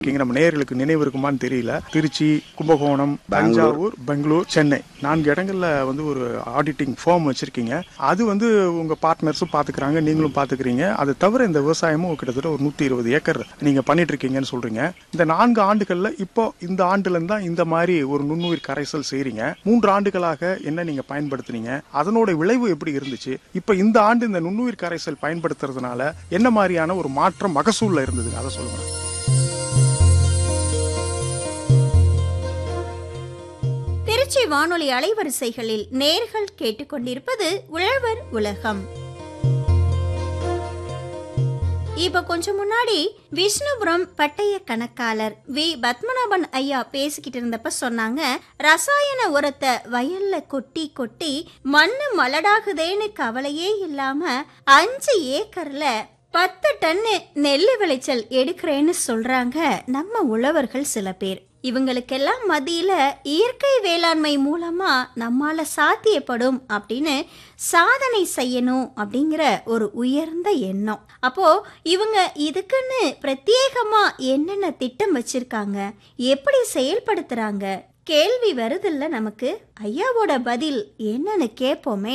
இங்க நம்ம நேயர்களுக்கு நினைவு இருக்குமான்னு தெரியல திருச்சி கும்பகோணம் தஞ்சாவூர் பெங்களூர் சென்னை நான்கு இடங்கள்ல வந்து ஒரு ஆடிட்டிங் ஃபார்ம் வச்சிருக்கீங்க அது வந்து உங்க பார்ட்னர்ஸும் பாத்துக்கிறாங்க நீங்களும் பாத்துக்கிறீங்க அது தவிர இந்த விவசாயமும் கிட்டத்தட்ட ஒரு நூத்தி இருபது ஏக்கர் நீங்க பண்ணிட்டு இருக்கீங்கன்னு சொல்றீங்க இந்த நான்கு ஆண்டுகள்ல இப்போ இந்த ஆண்டுல இருந்து தான் இந்த மாதிரி ஒரு நுண்ணுயிர் கரைசல் செய்றீங்க மூன்று ஆண்டுகளாக என்ன நீங்க பயன்படுத்துனீங்க அதனோட விளைவு எப்படி இருந்துச்சு இப்ப இந்த ஆண்டு இந்த நுண்ணுயிர் கரைசல் பயன்படுத்துறதுனால என்ன மாதிரியான ஒரு மாற்றம் மகசூல்ல இருந்தது அதை சொல்லுங்க திருச்சி வானொலி அலைவரிசைகளில் நேர்கள் கேட்டுக்கொண்டிருப்பது உழவர் உலகம் இப்ப கொஞ்சம் முன்னாடி விஷ்ணுபுரம் பட்டய கணக்காளர் வி பத்மநாபன் ஐயா பேசிக்கிட்டு இருந்தப்ப சொன்னாங்க ரசாயன உரத்தை வயல்ல கொட்டி கொட்டி மண்ணு மலடாகுதேன்னு கவலையே இல்லாம அஞ்சு ஏக்கர்ல பத்து டன்னு நெல்லு விளைச்சல் எடுக்கிறேன்னு சொல்றாங்க நம்ம உழவர்கள் சில பேர் இவங்களுக்கெல்லாம் மத்தியில இயற்கை வேளாண்மை மூலமா நம்மால சாத்தியப்படும் அப்படின்னு சாதனை செய்யணும் அப்படிங்கிற ஒரு உயர்ந்த எண்ணம் அப்போ இவங்க இதுக்குன்னு பிரத்யேகமா என்னென்ன திட்டம் வச்சிருக்காங்க எப்படி செயல்படுத்துறாங்க கேள்வி வருதில்ல நமக்கு ஐயாவோட பதில் என்னன்னு கேட்போமே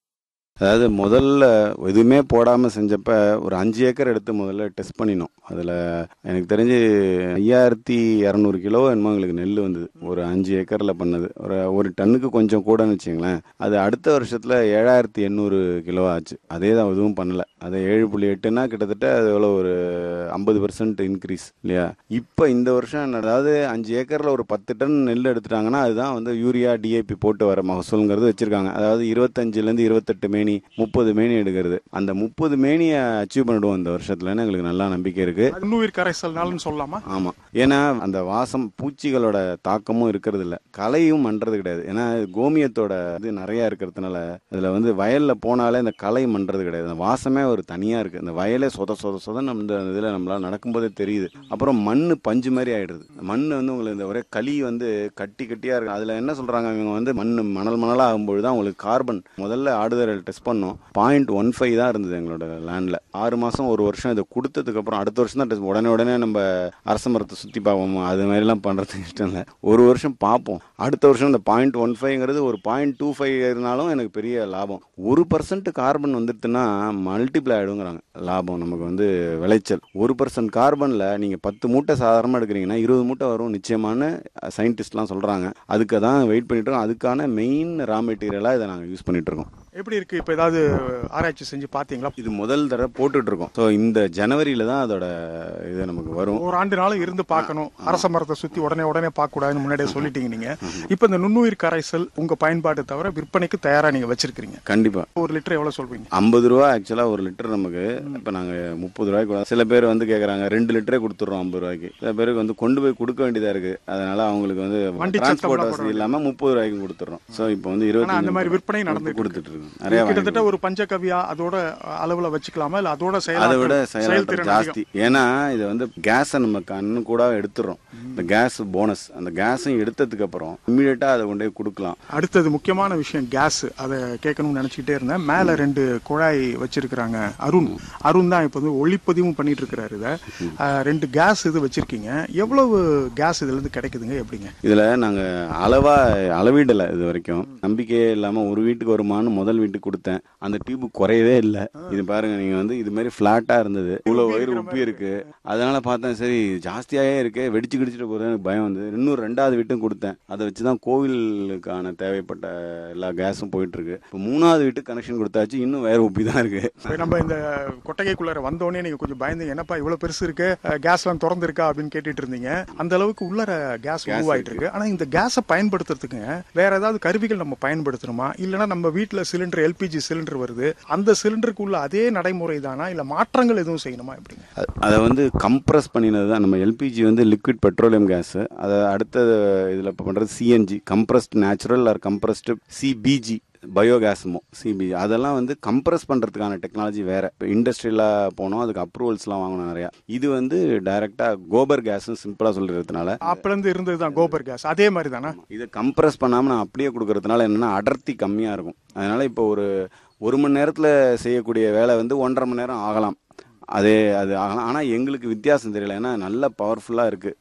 அதாவது முதல்ல எதுவுமே போடாமல் செஞ்சப்ப ஒரு அஞ்சு ஏக்கர் எடுத்து முதல்ல டெஸ்ட் பண்ணினோம் அதில் எனக்கு தெரிஞ்சு ஐயாயிரத்தி இரநூறு கிலோ என்னமோ எங்களுக்கு நெல் வந்தது ஒரு அஞ்சு ஏக்கரில் பண்ணது ஒரு ஒரு டன்னுக்கு கொஞ்சம் கூடன்னு வச்சுங்களேன் அது அடுத்த வருஷத்தில் ஏழாயிரத்தி எண்ணூறு கிலோ ஆச்சு அதே தான் எதுவும் பண்ணல அது ஏழு புள்ளி எட்டுனா கிட்டத்தட்ட அது எவ்வளோ ஒரு ஐம்பது பர்சன்ட் இன்க்ரீஸ் இல்லையா இப்போ இந்த வருஷம் அதாவது அஞ்சு ஏக்கரில் ஒரு பத்து டன் நெல் எடுத்துட்டாங்கன்னா அதுதான் வந்து யூரியா டிஏபி போட்டு வர மகசூலுங்கிறது வச்சிருக்காங்க அதாவது இருபத்தஞ்சுலேருந்து இருபத்தெட்டு மேனி முப்பது மேனி எடுக்கிறது அந்த முப்பது மேனியை அச்சீவ் பண்ணிடுவோம் இந்த வருஷத்துலன்னு எங்களுக்கு நல்லா நம்பிக்கை இருக்கு நுண்ணுயிர் கரைசல்னாலும் சொல்லலாமா ஆமா ஏன்னா அந்த வாசம் பூச்சிகளோட தாக்கமும் இருக்கிறது இல்ல களையும் பண்றது கிடையாது ஏன்னா கோமியத்தோட இது நிறைய இருக்கிறதுனால அதுல வந்து வயல்ல போனாலே இந்த களை மண்றது கிடையாது அந்த வாசமே ஒரு தனியா இருக்கு இந்த வயலே சொத சொத சொத நம்ம இந்த இதுல நம்மளால நடக்கும்போதே தெரியுது அப்புறம் மண்ணு பஞ்சு மாதிரி ஆயிடுது மண் வந்து உங்களுக்கு இந்த ஒரே களி வந்து கட்டி கட்டியா இருக்கு அதுல என்ன சொல்றாங்க இவங்க வந்து மண் மணல் மணலா ஆகும்போது தான் உங்களுக்கு கார்பன் முதல்ல ஆடுதல் டெஸ்ட் பண்ணோம் பாயிண்ட் ஒன் ஃபைவ் தான் இருந்தது எங்களோட லேண்ட்ல ஆறு மாசம் ஒரு வருஷம் இதை கொடுத்ததுக்கு அப்புறம் அடுத்த வருஷம் தான் டெஸ்ட் உடனே உடனே நம்ம அரச மரத்தை சுத்தி பார்ப்போம் அது மாதிரிலாம் பண்றதுக்கு இஷ்டம் இல்லை ஒரு வருஷம் பார்ப்போம் அடுத்த வருஷம் இந்த பாயிண்ட் ஒன் ஃபைவ்ங்கிறது ஒரு பாயிண்ட் டூ ஃபைவ் இருந்தாலும் எனக்கு பெரிய லாபம் ஒரு பர்சன்ட் கார்பன் வந்துடுதுன்னா மல்டிப்ளை ஆயிடுங்கிறாங்க லாபம் நமக்கு வந்து விளைச்சல் ஒரு பர்சன்ட் கார்பன்ல நீங்க பத்து மூட்டை சாதாரணமா எடுக்கிறீங்கன்னா இருபது மூட்டை வரும் நிச்சயமான சயின்டிஸ்ட்லாம் சொல்றாங்க அதுக்கு தான் வெயிட் பண்ணிட்டு இருக்கோம் அதுக்கான மெயின் ரா மெட்டீரியலா இதை நாங்கள் யூஸ் பண்ணிட்டு இருக்கோம் எப்படி இருக்கு இப்ப ஏதாவது ஆராய்ச்சி செஞ்சு பாத்தீங்களா இது முதல் தடவை போட்டுட்டு இருக்கோம் ஸோ இந்த ஜனவரியில தான் அதோட இது நமக்கு வரும் ஒரு ஆண்டு நாளும் இருந்து பார்க்கணும் அரச மரத்தை சுத்தி உடனே உடனே பார்க்க கூடாதுன்னு முன்னாடியே சொல்லிட்டீங்க நீங்க இப்ப இந்த நுண்ணுயிர் கரைசல் உங்க பயன்பாட்டு தவிர விற்பனைக்கு தயாரா நீங்க வச்சிருக்கீங்க கண்டிப்பா ஒரு லிட்டர் எவ்வளவு சொல்றீங்க ஐம்பது ரூபா ஆக்சுவலா ஒரு லிட்டர் நமக்கு இப்ப நாங்க முப்பது ரூபாய்க்கு கூட- சில பேர் வந்து கேக்குறாங்க ரெண்டு லிட்டரே கொடுத்துறோம் ஐம்பது ரூபாய்க்கு சில பேருக்கு வந்து கொண்டு போய் கொடுக்க வேண்டியதா இருக்கு அதனால அவங்களுக்கு வந்து வண்டி டிரான்ஸ்போர்ட் சத்தம்லாம் வசதி போட இல்லாம முப்பது ரூபாய்க்கு கொடுத்துறோம் ஸோ இப்போ வந்து ஆனா அந்த மாதிரி இருபத்தி விற்பனை நடந்துட்டு கொடுத்துட்டு இருக்கு நிறைய கிட்டத்தட்ட ஒரு பஞ்சகவியா அதோட அளவுல வச்சுக்கலாமா இல்ல அதோட அதை விட செயலாற்றல் செயலாற்றல் செயல்திறன் ஜாஸ்தி ஏன்னா இது வந்து கேஸை நம்ம கண்ணு கூட எடுத்துறோம் இந்த கேஸ் போனஸ் அந்த கேஸையும் எடுத்ததுக்கு அப்புறம் இம்மிடியட்டா அதை கொண்டு போய் கொடுக்கலாம் அடுத்தது முக்கியமான விஷயம் கேஸ் அதை கேட்கணும்னு நினைச்சுக்கிட்டே இருந்தேன் மேல ரெண்டு குழாய் வச்சிருக்கிறாங்க அருண் அருண் தான் இப்போ வந்து ஒளிப்பதிவும் பண்ணிட்டு இருக்கிறாரு இதை அஹ், ரெண்டு கேஸ் இது வச்சிருக்கீங்க எவ்வளவு கேஸ் இதுல இருந்து கிடைக்குதுங்க எப்படிங்க இதுல நாங்க அளவா அளவீடல இது வரைக்கும் நம்பிக்கையே இல்லாம ஒரு வீட்டுக்கு வருமானு முதல் வீட்டுக்கு கொடுத்தேன் அந்த டியூப் குறையவே இல்லை இது பாருங்க நீங்க வந்து இது மாதிரி பிளாட்டா இருந்தது இவ்வளவு வயிறு உப்பி இருக்கு அதனால பார்த்தேன் சரி ஜாஸ்தியாவே இருக்கு வெடிச்சு கிடிச்சிட்டு போறது எனக்கு பயம் வந்து இன்னும் ரெண்டாவது வீட்டும் கொடுத்தேன் அதை வச்சுதான் கோவிலுக்கான தேவைப்பட்ட எல்லா கேஸும் போயிட்டு இருக்கு இப்போ மூணாவது வீட்டுக்கு கனெக்ஷன் கொடுத்தாச்சு இன்னும் வயிறு உப்பி தான் இருக்கு இப்ப நம்ம இந்த கொட்டகைக்குள்ளார வந்தோடனே நீங்க கொஞ்சம் பயந்தீங்க என்னப்பா இவ்வளவு பெருசு இருக்கு கேஸ் எல்லாம் திறந்து இருக்கா அப்படின்னு கேட்டுட்டு இருந்தீங்க அந்த அளவுக்கு உள்ளர கேஸ் உருவாயிட்டு இருக்கு ஆனா இந்த கேஸை பயன்படுத்துறதுக்கு வேற ஏதாவது கருவிகள் நம்ம பயன்படுத்தணுமா இல்லைன்னா நம்ம வீட்டுல சிலிண்டர் எல்பிஜி சிலிண்டர் வருது அந்த சிலிண்டருக்கு உள்ள அதே நடைமுறை தானா இல்ல மாற்றங்கள் எதுவும் செய்யணுமா எப்படிங்க அ- அதை வந்து கம்ப்ரஸ் பண்ணினது தான் நம்ம எல்பிஜி வந்து லிக்விட் பெட்ரோலியம் கேஸ் அதை அடுத்த இதில் இப்போ பண்ணுறது CNG compressed natural or compressed CBG பயோகேஸ்மோ சிபிஜி அதெல்லாம் வந்து கம்ப்ரஸ் பண்ணுறதுக்கான டெக்னாலஜி வேற இப்போ இண்டஸ்ட்ரியலாக போனோம் அதுக்கு அப்ரூவல்ஸ்லாம் வாங்கணும் நிறையா இது வந்து டைரெக்டாக கோபர் கேஸ்னு சிம்பிளாக சொல்லிடுறதுனால அப்பல இருந்து இருந்ததுதான் கோபர் கேஸ் அதே மாதிரி தானா இதை கம்ப்ரஸ் பண்ணாமல் நான் அப்படியே கொடுக்கறதுனால என்னன்னா அடர்த்தி கம்மியாக இருக்கும் அதனால இப்போ ஒரு ஒரு மணி நேரத்தில் செய்யக்கூடிய வேலை வந்து ஒன்றரை மணி நேரம் ஆகலாம் அதே அது ஆனா ஆனா எங்களுக்கு வித்தியாசம் தெரியல ஏன்னா நல்ல பவர்ஃபுல்லா இருக்கு